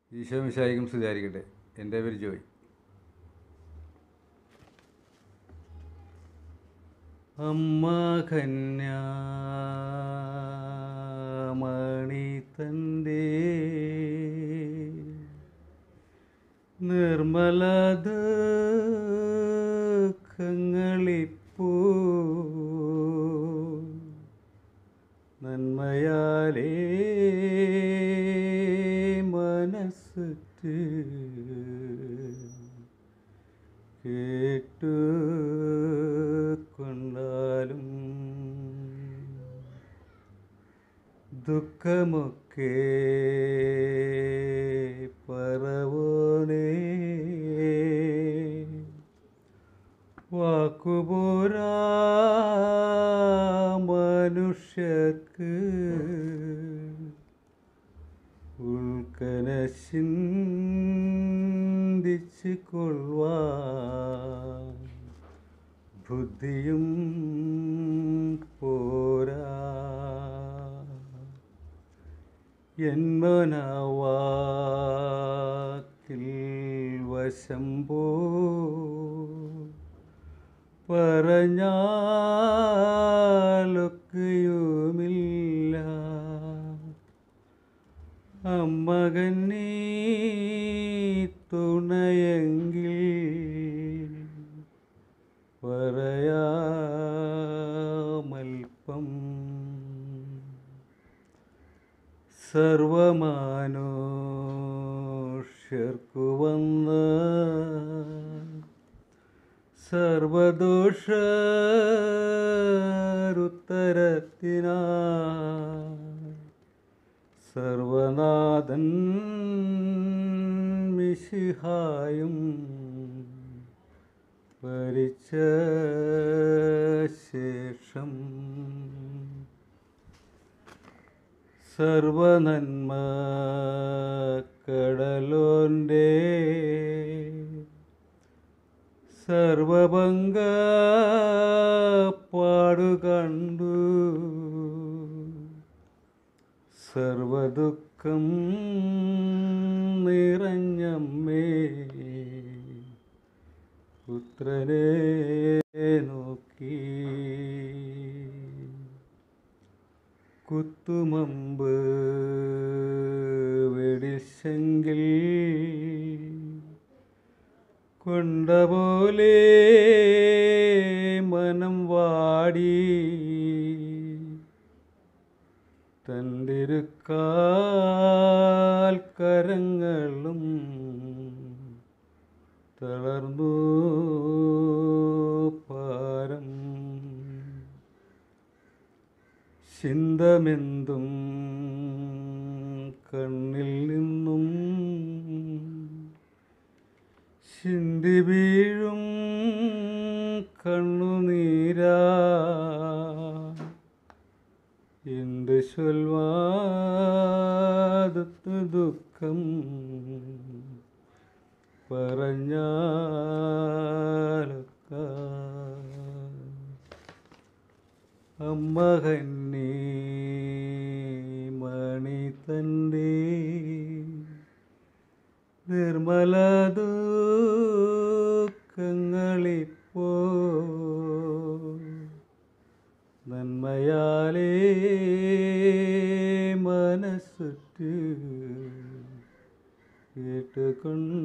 ഈശോ മിശായിക്കും സ്തുതിയായിരിക്കട്ടെ എൻ്റെ പേര് ജോയ് അമ്മ കന്യാമണി തൻ്റെ നിർമ്മലദുഃഖങ്ങളിപ്പോ നന്മയാലേ മനസ്സുറ്റ് കേട്ടു കൊണ്ടാലും ദുഃഖമൊക്കെ പറവോനേ വാക്കുപോരാ മനുഷ്യർക്ക് ഉൾക്കനശിന്തിച്ച് കൊള്ളുവാൻ ബുദ്ധിയും പോരാ എന്മനവാക്കിൽ വശം പോ പറഞ്ഞാലൊക്കെയുമില്ല അമ്മകന്നീ തുണയെങ്കിൽ പറയാമൽപ്പം സർവമാനുഷ്യർക്കു വന്ന സർവദോഷരുത്തരത്തിനാ സർവനാഥൻ മിശിഹായും ഭരിച്ച ശേഷം സർവനന്മ കടലോൻ്റെ സർവഭംഗ പാടുകണ്ടു സർവദുഃഖം നിറഞ്ഞമ്മേ പുത്രനെ നോക്കി കുത്തുമമ്പ് വെടിശെങ്കിൽ കൊണ്ടപോലെ മനം വാടി തണ്ടിരുക്കാൽ കരങ്ങളും തളർന്നു പാരം ചിന്തമെന്തും കണ്ണിൽ നിന്നും ചിന്തി വീഴും കണ്ണുനീരാ എന്ത് ചൊൽവാദത്ത് ദുഃഖം പറഞ്ഞാലൊക്ക അമ്മ കന്നി മണി തൻ്റെ നിർമ്മല ദുഃഖങ്ങളിപ്പോ നന്മയാലേ മനസ്സുറ്റ് കേട്ടുകൊണ്ട്